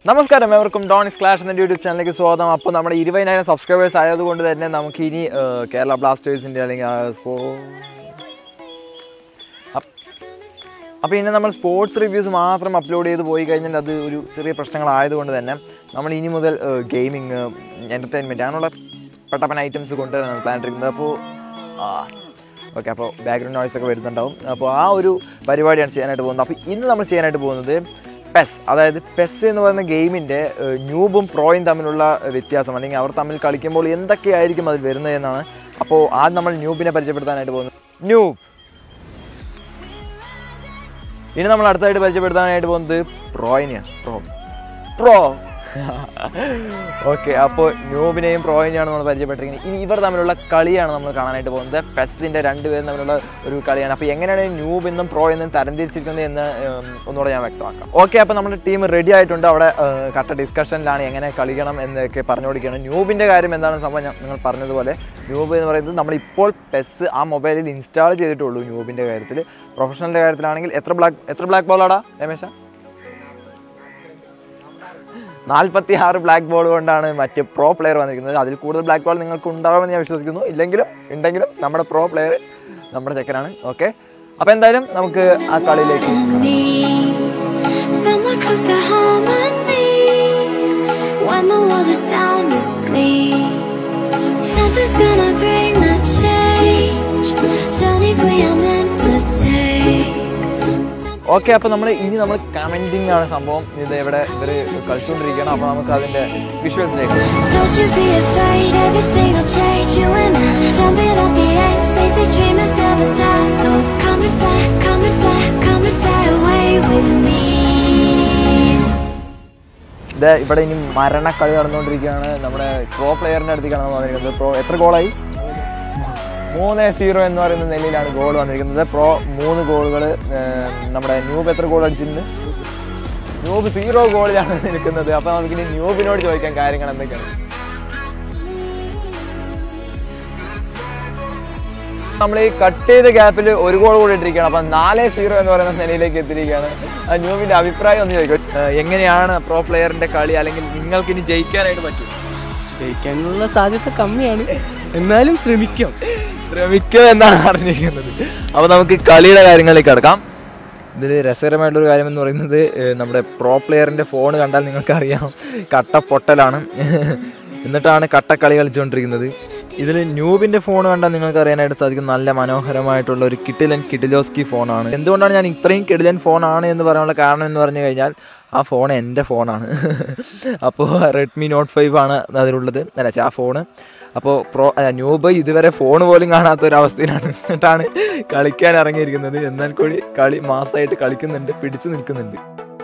നമസ്കാരം എവർക്കും ഡോണിസ് ക്ലാഷ് എന്ന യൂട്യൂബ് ചാനലിലേക്ക് സ്വാഗതം അപ്പോൾ നമ്മുടെ ഇരുപതിനായിരം സബ്സ്ക്രൈബേഴ്സ് ആയതുകൊണ്ട് തന്നെ നമുക്ക് ഇനി ഏഹ്, കേരള ബ്ലാസ്റ്റേഴ്സിൻ്റെ അല്ലെങ്കിൽ ആ, സ്പോ അപ്പ്- അപ്പോൾ ഇനി നമ്മൾ സ്പോർട്സ് റിവ്യൂസ് മാത്രം അപ്ലോഡ് ചെയ്ത് പോയി കഴിഞ്ഞാൽ അത് ഒരു ചെറിയ പ്രശ്നങ്ങളായതുകൊണ്ട് തന്നെ നമ്മൾ ഇനി മുതൽ ഗെയിമിങ് എൻ്റർടൈൻമെൻറ്റ് അങ്ങനെയുള്ള പെട്ടപ്പൻ ഐറ്റംസ് കൊണ്ടുവരാനാണ് പ്ലാൻ ഇരിക്കുന്നത് അപ്പോൾ ഓക്കെ അപ്പോൾ ബാക്ക്ഗ്രൗണ്ട് നോയ്സ് ഒക്കെ വരുന്നുണ്ടാവും അപ്പോൾ ആ ഒരു പരിപാടിയാണ് ചെയ്യാനായിട്ട് പോകുന്നത് അപ്പോൾ ഇന്ന് നമ്മൾ ചെയ്യാനായിട്ട് പോകുന്നത് പെസ് അതായത് പെസ് എന്ന് പറയുന്ന ഗെയിമിൻ്റെ ന്യൂബും പ്രോയും തമ്മിലുള്ള വ്യത്യാസം അല്ലെങ്കിൽ അവർ തമ്മിൽ കളിക്കുമ്പോൾ എന്തൊക്കെയായിരിക്കും അതിൽ വരുന്നത് എന്നാണ് അപ്പോൾ ആദ്യം നമ്മൾ ന്യൂബിനെ പരിചയപ്പെടുത്താനായിട്ട് പോകുന്നത് ന്യൂബ് ഇനി നമ്മൾ അടുത്തായിട്ട് പരിചയപ്പെടുത്താനായിട്ട് പോകുന്നത് പ്രോയിനെയാണ് പ്രോ പ്രോ ഓക്കെ അപ്പോൾ ന്യൂബിനെയും പ്രോയിനെയാണ് നമ്മൾ പരിചയപ്പെട്ടിരിക്കുന്നത് ഇനി ഇവർ തമ്മിലുള്ള കളിയാണ് നമ്മൾ കാണാനായിട്ട് പോകുന്നത് പെസ്സിൻ്റെ രണ്ടുപേരും തമ്മിലുള്ള ഒരു കളിയാണ് അപ്പോൾ എങ്ങനെയാണ് ന്യൂബ് എന്നും പ്രോ എന്നും തരംതിരിച്ചിരിക്കുന്നത് എന്ന് ഉം, ഒന്നുകൂടെ ഞാൻ വ്യക്തമാക്കാം ഓക്കെ അപ്പോൾ നമ്മുടെ ടീം റെഡി ആയിട്ടുണ്ട് അവിടെ ഏഹ്, കട്ട ഡിസ്കഷനിലാണ് എങ്ങനെ കളിക്കണം എന്നൊക്കെ പറഞ്ഞുകൊടുക്കുകയാണ് ന്യൂബിൻ്റെ കാര്യം എന്താണ് സംഭവം ഞാൻ നിങ്ങൾ പറഞ്ഞതുപോലെ ന്യൂബ് എന്ന് പറയുന്നത് നമ്മളിപ്പോൾ പെസ് ആ മൊബൈലിൽ ഇൻസ്റ്റാൾ ചെയ്തിട്ടുള്ളൂ ന്യൂബിൻ്റെ കാര്യത്തിൽ പ്രൊഫഷണലിൻ്റെ കാര്യത്തിലാണെങ്കിൽ എത്ര ബ്ലാക്ക് എത്ര ബ്ലാക്ക് ബോളാടാ രമേശ നാൽപ്പത്തി ആറ് ബ്ലാക്ക് ബോൾ കൊണ്ടാണ് മറ്റ് പ്രോ പ്ലെയർ വന്നിരിക്കുന്നത് അതിൽ കൂടുതൽ ബ്ലാക്ക് ബോൾ നിങ്ങൾക്ക് ഉണ്ടാകുമെന്ന് ഞാൻ വിശ്വസിക്കുന്നു ഇല്ലെങ്കിലും ഉണ്ടെങ്കിലും നമ്മുടെ പ്രോ പ്ലെയർ നമ്മുടെ ചെക്കനാണ് ഓക്കെ അപ്പോൾ എന്തായാലും നമുക്ക് ആ കളിയിലേക്ക് need someone close to harmony when the world is sound asleep. Something's gonna bring the change. Journeys we are meant to take. Some- okay അപ്പോൾ നമ്മൾ ഇനി നമ്മൾ കമൻറ്റിംഗ് ആണ് സംഭവം ഇത് ഇവിടെ ഇവർ കളിച്ചുകൊണ്ടിരിക്കുകയാണ് അപ്പോൾ നമുക്ക് അതിൻ്റെ വിഷ്വൽസിലേക്ക് Don't you be afraid, everything will change. You and I jumping off the edge. They say dreamers never die. So come and fly, come and fly, come and fly away with me. ഇത് ഇവിടെ ഇനി മരണക്കളി നടന്നുകൊണ്ടിരിക്കുകയാണ് നമ്മുടെ pro പ്ലെയറിൻ്റെ അടുത്തേക്കാണ് നമ്മൾ വന്നിരിക്കുന്നത് pro എത്ര ഗോളായി മൂന്ന് സീറോ എന്ന് പറയുന്ന നിലയിലാണ് ഗോൾ വന്നിരിക്കുന്നത് പ്രോ മൂന്ന് ഗോളുകൾ നമ്മുടെ ന്യൂബ് എത്ര ഗോൾ അടിച്ചിട്ടുണ്ട് ന്യൂബ് സീറോ ഗോളിലാണ് നിൽക്കുന്നത് അപ്പോൾ നമുക്കിനി ന്യൂബിനോട് ചോദിക്കാൻ കാര്യങ്ങൾ എന്തൊക്കെയാണ് നമ്മൾ ഈ കട്ട് ചെയ്ത ഗ്യാപ്പിൽ ഒരു ഗോൾ കൂടി ഇട്ടിരിക്കുകയാണ് അപ്പം നാല് സീറോ എന്ന് പറയുന്ന നിലയിലേക്ക് എത്തിയിരിക്കുകയാണ് ആ ന്യൂബിൻ്റെ അഭിപ്രായം ഒന്ന് ചോദിക്കും ഏഹ് എങ്ങനെയാണ് പ്രോ പ്ലെയറിൻ്റെ കളി അല്ലെങ്കിൽ നിങ്ങൾക്ക് ഇനി ജയിക്കാനായിട്ട് പറ്റും ജയിക്കാനുള്ള സാധ്യത കമ്മിയാണ് എന്നാലും ശ്രമിക്കാം ശ്രമിക്കുക എന്നാണ് അറിഞ്ഞിരിക്കുന്നത് അപ്പോൾ നമുക്ക് കളിയുടെ കാര്യങ്ങളിലേക്ക് കിടക്കാം ഇതിൽ രസകരമായിട്ടുള്ളൊരു കാര്യം എന്ന് പറയുന്നത് ഏഹ് നമ്മുടെ പ്രോ പ്ലെയറിൻ്റെ ഫോൺ കണ്ടാൽ നിങ്ങൾക്കറിയാം കട്ട പൊട്ടലാണ് എന്നിട്ടാണ് കട്ട കളി കളിച്ചുകൊണ്ടിരിക്കുന്നത് ഇതിൽ ന്യൂബിൻ്റെ ഫോൺ കണ്ടാൽ നിങ്ങൾക്ക് അറിയാനായിട്ട് സാധിക്കും നല്ല മനോഹരമായിട്ടുള്ള ഒരു കിട്ടിലൻ കിട്ടിലോസ്കി ഫോണാണ് എന്തുകൊണ്ടാണ് ഞാൻ ഇത്രയും കിടിലൻ ഫോണാണ് എന്ന് പറയാനുള്ള കാരണം എന്ന് പറഞ്ഞു കഴിഞ്ഞാൽ ആ ഫോൺ എൻ്റെ ഫോണാണ് അപ്പോൾ റെഡ്മി നോട്ട് ഫൈവ് ആണ് അതിലുള്ളത് അല്ല ഛെ, ആ ഫോണ് അപ്പോൾ പ്രോ അല്ല, ന്യൂബ് ഇതുവരെ ഫോൺ പോലും കാണാത്ത ഒരു അവസ്ഥയിലാണ് എന്നിട്ടാണ് കളിക്കാൻ ഇറങ്ങിയിരിക്കുന്നത് എന്നാൽ കൂടി കളി മാസമായിട്ട് കളിക്കുന്നുണ്ട് പിടിച്ചു നിൽക്കുന്നുണ്ട്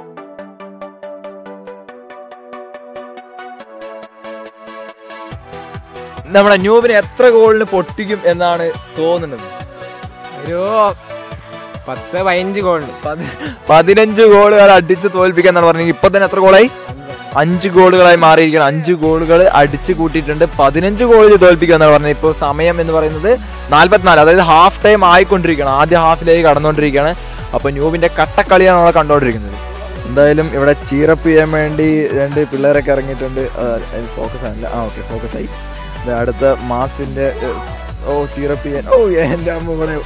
നമ്മുടെ ന്യൂബിനെ എത്ര ഗോളിന് പൊട്ടിക്കും എന്നാണ് തോന്നുന്നത് ഒരു പത്ത് പതിനഞ്ച് ഗോളുണ്ട് പതി- പതിനഞ്ച് ഗോളുകൾ അടിച്ച് തോൽപ്പിക്കാൻ എന്നാണ് പറഞ്ഞത് ഇപ്പൊ തന്നെ എത്ര ഗോളായി അഞ്ച് ഗോളുകളായി മാറിയിരിക്കണം അഞ്ച് ഗോളുകൾ അടിച്ച് കൂട്ടിയിട്ടുണ്ട് പതിനഞ്ച് ഗോൾ തോൽപ്പിക്കുക എന്നാണ് പറഞ്ഞത് ഇപ്പോൾ സമയം എന്ന് പറയുന്നത് നാല്പത്തിനാല് അതായത് ഹാഫ് ടൈം ആയിക്കൊണ്ടിരിക്കണം ആദ്യ ഹാഫിലേക്ക് കടന്നുകൊണ്ടിരിക്കുകയാണ് അപ്പോൾ ന്യൂബിന്റെ കട്ടക്കളിയാണ് നമ്മളെ കണ്ടുകൊണ്ടിരിക്കുന്നത് എന്തായാലും ഇവിടെ ചീറപ്പ് ചെയ്യാൻ വേണ്ടി രണ്ട് പിള്ളേരൊക്കെ ഇറങ്ങിയിട്ടുണ്ട് ഫോക്കസ് ആണല്ല ആ ഓക്കെ ഫോക്കസ് ആയി ഇത് അടുത്ത മാസിന്റെ ഏഹ്, ഓ ചീറപ്പ് ചെയ്യാൻ ഓ എൻ്റെ അമ്മ ഇവിടെ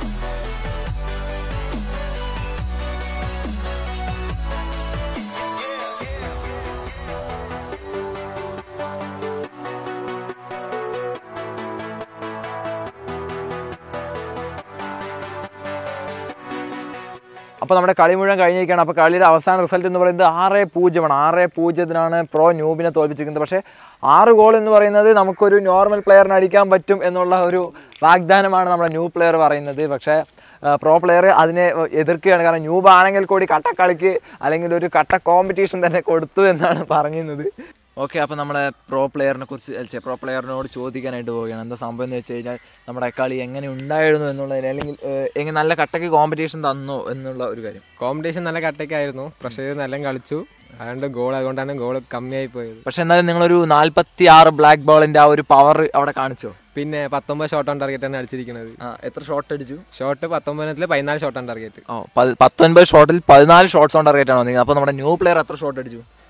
അപ്പോൾ നമ്മുടെ കളി മുഴുവൻ കഴിഞ്ഞിരിക്കുകയാണ് അപ്പോൾ കളിയുടെ അവസാന റിസൾട്ട് എന്ന് പറയുന്നത് ആറ് പൂജ്യമാണ് ആറ് പൂജ്യത്തിനാണ് പ്രോ ന്യൂബിനെ തോൽപ്പിച്ചിരിക്കുന്നത് പക്ഷേ ആറ് ഗോൾ എന്ന് പറയുന്നത് നമുക്കൊരു നോർമൽ പ്ലെയറിന് അടിക്കാൻ പറ്റും എന്നുള്ള ഒരു വാഗ്ദാനമാണ് നമ്മുടെ ന്യൂ പ്ലെയർ പറയുന്നത് പക്ഷേ പ്രോ പ്ലെയർ അതിനെ എതിർക്കുകയാണ് കാരണം ന്യൂബ് ആണെങ്കിൽ കൂടി കട്ട കളിക്ക് അല്ലെങ്കിൽ ഒരു കട്ട കോമ്പറ്റീഷൻ തന്നെ കൊടുത്തു എന്നാണ് പറഞ്ഞിരുന്നത് ഓക്കെ അപ്പോൾ നമ്മുടെ പ്രോ പ്ലെയറിനെ കുറിച്ച് പ്രോ പ്ലെയറിനോട് ചോദിക്കാനായിട്ട് പോവുകയാണ് എന്താ സംഭവം എന്ന് വെച്ച് കഴിഞ്ഞാൽ നമ്മുടെ കളി എങ്ങനെ ഉണ്ടായിരുന്നു എന്നുള്ളതിന് അല്ലെങ്കിൽ ഏഹ്, എങ്ങനെ നല്ല കട്ടയ്ക്ക് കോമ്പറ്റീഷൻ തന്നോ എന്നുള്ള ഒരു കാര്യം കോമ്പറ്റീഷൻ നല്ല കട്ടയ്ക്കായിരുന്നു പക്ഷേ ഇത് നല്ല കളിച്ചു അതുകൊണ്ട് ഗോൾ അതുകൊണ്ടാണ് ഗോൾ കമ്മിയായി പോയത് പക്ഷെ എന്നാലും നിങ്ങളൊരു നാല്പത്തി ആറ് ബ്ലാക്ക് ബോളിന്റെ ആ ഒരു പവർ അവിടെ കാണിച്ചോ പിന്നെ പത്തൊമ്പത് ഷോട്ട് ഓൺ ടാർഗറ്റ് ആണ് അടിച്ചിരിക്കുന്നത് ആ എത്ര ഷോട്ട് അടിച്ചു ഷോട്ട് പത്തൊമ്പതിനത്തിൽ പതിനാല് ഷോട്ട് ഓൺ ടാർഗറ്റ് ഓ പത്- പത്തൊൻപത് ഷോട്ടിൽ പതിനാല് ഷോട്ട്സ് ഓൺ ടാർഗറ്റ് ആണ് വന്നിരിക്കുന്നത് അപ്പോൾ നമ്മുടെ ന്യൂ പ്ലെയർ എത്ര ഷോട്ട് അടിച്ചു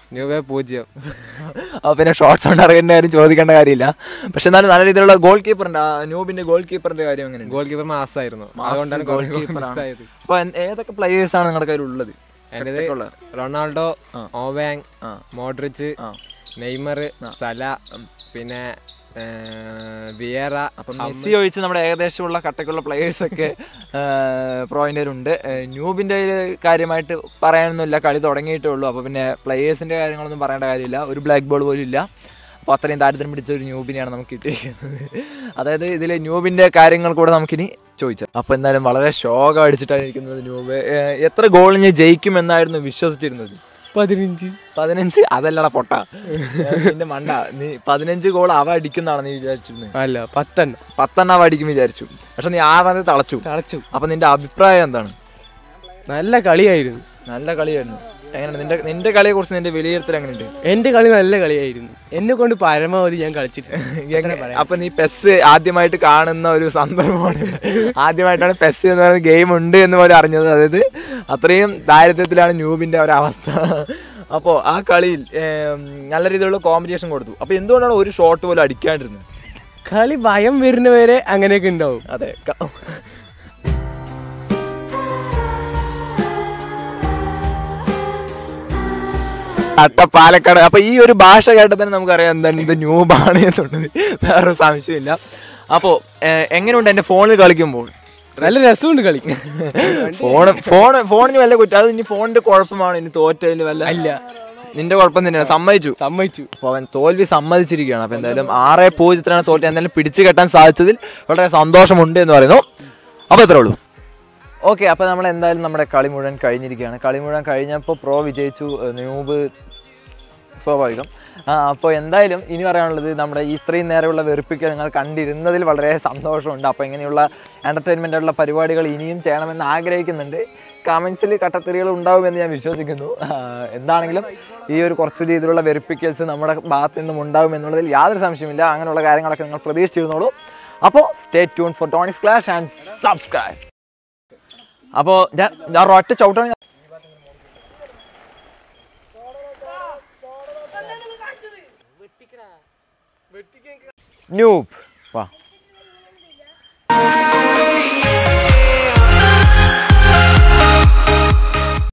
ന്യൂബെ പൂജ്യം അപ്പോൾ പിന്നെ ഷോർട്സ് കൊണ്ട് അറിയേണ്ട കാര്യം ചോദിക്കേണ്ട കാര്യമില്ല പക്ഷെ എന്നാലും നല്ല രീതിയിലുള്ള ഗോൾ കീപ്പറിൻ്റെ ന്യൂബിൻ്റെ ഗോൾ കീപ്പറിൻ്റെ കാര്യം എങ്ങനെയുണ്ട് ഗോൾ കീപ്പർ മാസമായിരുന്നു അതുകൊണ്ടാണ് ഗോൾ ഗോൾ കീപ്പറാണ് മിസ്സായത് അപ്പോൾ ഏതൊക്കെ പ്ലേയേഴ്സാണ് നിങ്ങളുടെ കയ്യിലുള്ളത് എൻ്റെത് ഉള്ള റൊണാൾഡോ ഓവാങ് ആ. മോഡ്രിച്ച് ആ. നെയ്മർ സല പിന്നെ ഏ, വിയേറ അപ്പം മെസ്സി ഒഴിച്ച് നമ്മുടെ ഏകദേശമുള്ള കട്ടക്കുള്ള പ്ലേയേഴ്സ് ഒക്കെ പ്രോയിൻ്റെ ഉണ്ട് ന്യൂബിൻ്റെ കാര്യമായിട്ട് പറയാനൊന്നുമില്ല കളി തുടങ്ങിയിട്ടേ ഉള്ളൂ അപ്പോൾ പിന്നെ പ്ലേയേഴ്സിൻ്റെ കാര്യങ്ങളൊന്നും പറയേണ്ട കാര്യമില്ല ഒരു ബ്ലാക്ക് ബോൾ പോലും ഇല്ല അപ്പോൾ അത്രയും ദാരിദ്ര്യം പിടിച്ച ഒരു ന്യൂബിനെയാണ് നമുക്ക് കിട്ടിയിരിക്കുന്നത് അതായത് ഇതിൽ ന്യൂബിൻ്റെ കാര്യങ്ങൾ കൂടെ നമുക്കിനി ചോദിച്ചാൽ അപ്പോൾ എന്തായാലും വളരെ ശോകം അടിച്ചിട്ടാണ് ഇരിക്കുന്നത് ന്യൂബ് ഏഹ് എത്ര ഗോളിന് ജയിക്കുമെന്നായിരുന്നു വിശ്വസിച്ചിരുന്നത് പതിനഞ്ച് പതിനഞ്ച് അതല്ലടാ പൊട്ട നിന്റെ മണ്ട നീ പതിനഞ്ച് ഗോൾ അവ അടിക്കുന്നാണ് നീ വിചാരിച്ചിരുന്നത് അല്ല പത്തെണ്ണം പത്തെണ്ണം അവ അടിക്കും വിചാരിച്ചു പക്ഷെ നീ ആറാമത് തളച്ചു തളച്ചു അപ്പൊ നിന്റെ അഭിപ്രായം എന്താണ് നല്ല കളിയായിരുന്നു നല്ല കളിയായിരുന്നു എങ്ങനെ നിന്റെ നിന്റെ കളിയെ കുറിച്ച് നിന്റെ വിലയിരുത്തൽ എങ്ങനെയുണ്ട് എൻ്റെ കളി നല്ല കളിയായിരുന്നു എന്നെ കൊണ്ട് പരമാവധി ഞാൻ കളിച്ചിട്ട് എങ്ങനെ- അപ്പൊ നീ പെസ് ആദ്യമായിട്ട് കാണുന്ന ഒരു സന്ദർഭമാണ് ഇത്. ആദ്യമായിട്ടാണ് പെസ് എന്ന് പറയുന്ന ഗെയിം ഉണ്ട് എന്ന് പോലും അറിഞ്ഞത് അതായത് അത്രയും ദാരിദ്ര്യത്തിലാണ് ന്യൂബിന്റെ ഒരവസ്ഥ അപ്പോൾ ആ കളിയിൽ ഏം, നല്ല രീതിയിലുള്ള കോമ്പറ്റീഷൻ കൊടുത്തു അപ്പോൾ എന്തുകൊണ്ടാണ് ഒരു ഷോട്ട് പോലും അടിക്കാണ്ടിരുന്നത് കളി ഭയം വരുന്നവരെ അങ്ങനെയൊക്കെ ഉണ്ടാവും അതെ ക- അട്ട പാലക്കാട് അപ്പൊ ഈ ഒരു ഭാഷ കേട്ടാൽ തന്നെ നമുക്കറിയാം എന്താണ് ഇത് ന്യൂബാണ് എന്നുള്ളത് വേറെ സംശയമില്ല അപ്പോൾ എങ്ങനെയുണ്ട് എൻ്റെ ഫോണിൽ കളിക്കുമ്പോൾ നല്ല രസമുണ്ട് കളി ഫോൺ ഫോൺ ഫോണിന് വല്ല കുറ്റം അത് ഇനി ഫോണിന്റെ കുഴപ്പമാണ് ഇനി തോറ്റതിൽ വല്ല അല്ല നിന്റെ കുഴപ്പം തന്നെയാണ് സമ്മതിച്ചു സമ്മതിച്ചു അപ്പോൾ അവൻ തോൽവി സമ്മതിച്ചിരിക്കുകയാണ് അപ്പോൾ എന്തായാലും ആറ് പൂജ്യത്തിനാണ് തോൽവി എന്തായാലും പിടിച്ചു കെട്ടാൻ സാധിച്ചതിൽ വളരെ സന്തോഷമുണ്ട് എന്ന് പറയുന്നു അപ്പോൾ എത്രേ ഉള്ളൂ ഓക്കെ അപ്പോൾ നമ്മൾ എന്തായാലും നമ്മുടെ കളി മുഴുവൻ കഴിഞ്ഞിരിക്കുകയാണ് കളി മുഴുവൻ കഴിഞ്ഞപ്പോൾ പ്രോ വിജയിച്ചു ഏഹ് ന്യൂബ് സ്വാഭാവികം ആ അപ്പോൾ എന്തായാലും ഇനി പറയാനുള്ളത് നമ്മുടെ ഈ ഇത്രയും നേരമുള്ള വെറുപ്പിക്കൽ നിങ്ങൾ കണ്ടിരുന്നതിൽ വളരെ സന്തോഷമുണ്ട് അപ്പോൾ ഇങ്ങനെയുള്ള എൻ്റർടൈൻമെൻ്റ് ഉള്ള പരിപാടികൾ ഇനിയും ചെയ്യണമെന്ന് ആഗ്രഹിക്കുന്നുണ്ട് കമൻസിൽ കട്ടത്തെറികൾ ഉണ്ടാവുമെന്ന് ഞാൻ വിശ്വസിക്കുന്നു ആ, എന്താണെങ്കിലും ഈ ഒരു കുറച്ച് രീതിയിലുള്ള വെറുപ്പിക്കൽസ് നമ്മുടെ ഭാഗത്ത് നിന്നും ഉണ്ടാവും എന്നുള്ളതിൽ യാതൊരു സംശയമില്ല അങ്ങനെയുള്ള കാര്യങ്ങളൊക്കെ നിങ്ങൾ പ്രതീക്ഷിച്ചിരുന്നോളൂ അപ്പോൾ stay tune for Tony's clash and subscribe അപ്പോൾ ഞാൻ ഞാൻ ഒറ്റ ചവിട്ടാണ് ന്യൂബ് വാ